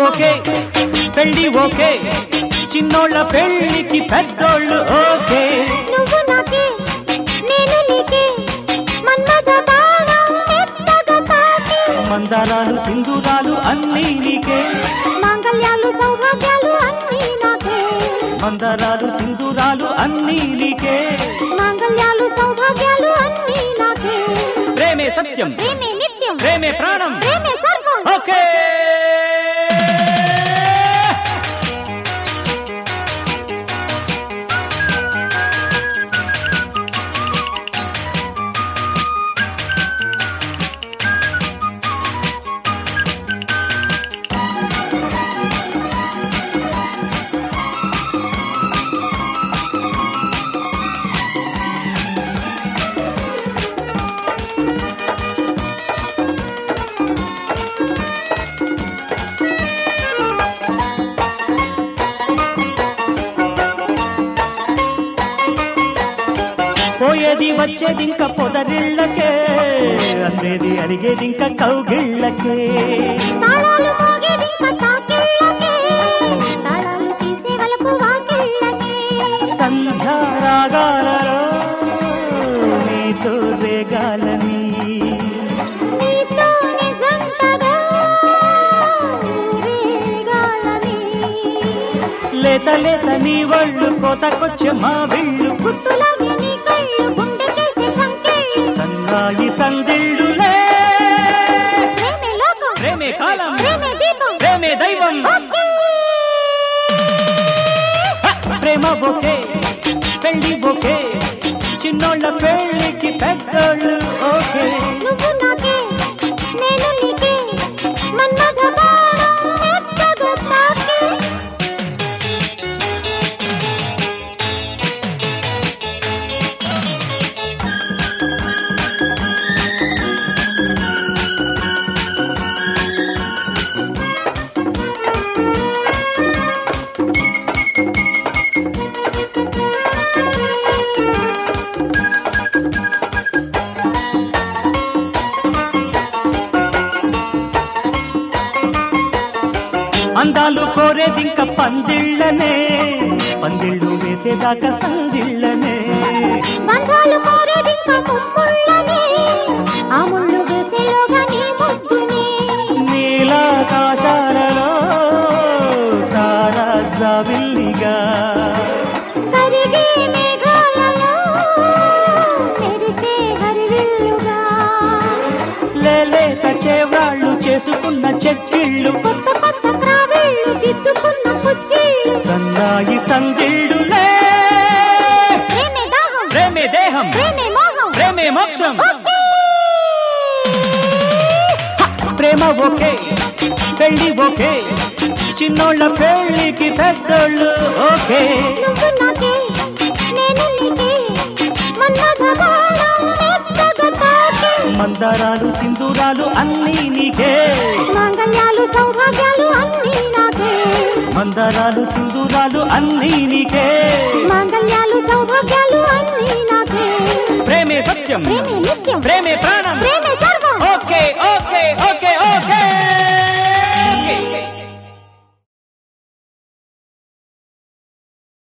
Okay పెళ్లి okay చిన్నోళ్ళ పెళ్లికి పెద్దోళ్ళు ఓకే నువ్వు నాకే నేను నీకే మన్మథ బాణం మెత్తగా తాకి మందారాలు సింధూరాలు అన్నీ నీకే మాంగళ్యాలు సౌభాగ్యాలు అన్నీ నాకే మందారాలు సింధూరాలు అన్నీ నీకే మాంగళ్యాలు సౌభాగ్యాలు అన్నీ నాకే ప్రేమే సత్యం ప్రేమే నిత్యం ప్రేమే ప్రాణం ప్రేమే సర్వం ఓకే పోయేది వచ్చేది ఇంకా పొదరిళ్ళకే అందేది అడిగేది ఇంకా కౌగిళ్ళకే తాళాలు మోగేది ఇంకా తాకిళ్ళకే తాళాలు తీసే వలకు వాకిళ్ళకే సంధ్యారాగాలలో నీతో రేగాలని నీతో నిజంతగా ఊరేగాలని లేత లేత నీ ఒళ్ళు కోతకొచ్చే మా విళ్ళు గుట్టులాగే నీ కళ్ళు గుండెకేసే సంకెళ్ళు సన్నాయి సందిళ్ళులే ప్రేమే లోకం ప్రేమే కాలం ప్రేమే దీపం ప్రేమే దైవం ఓకే. ప్రేమ బొకే పెళ్లి బొకే చిన్నోళ్ళ పెళ్లికి పెద్దోళ్ళు ఓకే నువ్వు నాకే నేను నీకే మన్మథ బాణం మెత్తగా తాకి అందాలు కోరేది ఇంకా పందిళ్ళనే పందిళ్ళు వేసేదాకా సందిళ్ళనే బంధాలు కోరేది ఇంకా ముమ్ముళ్ళని ఆ ముళ్ళు వేసేలోగా నీ ముద్దుని నీలాకాశాలలో తారా జాబిల్లిగా కరిగే మేఘాలలో మెరిసే హరివిల్లుగా లేలేత చేవ్రాళ్ళు చేసుకున్న చెక్కిళ్ళు కొత్త కొత్త త్రావిళ్ళు దిద్దుకున్న కుచ్చిళ్ళు సన్నాయి సందిళ్ళులే ప్రేమే దాహం ప్రేమే దేహం ప్రేమే మోహం ప్రేమే మోక్షం ఓకే. ప్రేమ ఓకే పెళ్లి ఓకే చిన్నోళ్ళ పెళ్లికి పెద్దోళ్ళు ఓకే నువ్వు నాకే నేను నీకే మన్మథ బాణం మెత్తగా తాకి మందారాలు సింధూరాలు అన్నీ నీకే మాంగళ్యాలు సౌభాగ్యాలు అన్నీ నాకే మందారాలు సింధూరాలు అన్నీ నీకే మాంగళ్యాలు సౌభాగ్యాలు అన్నీ నాకే ప్రేమే సత్యం ప్రేమే నిత్యం ప్రేమే ప్రాణం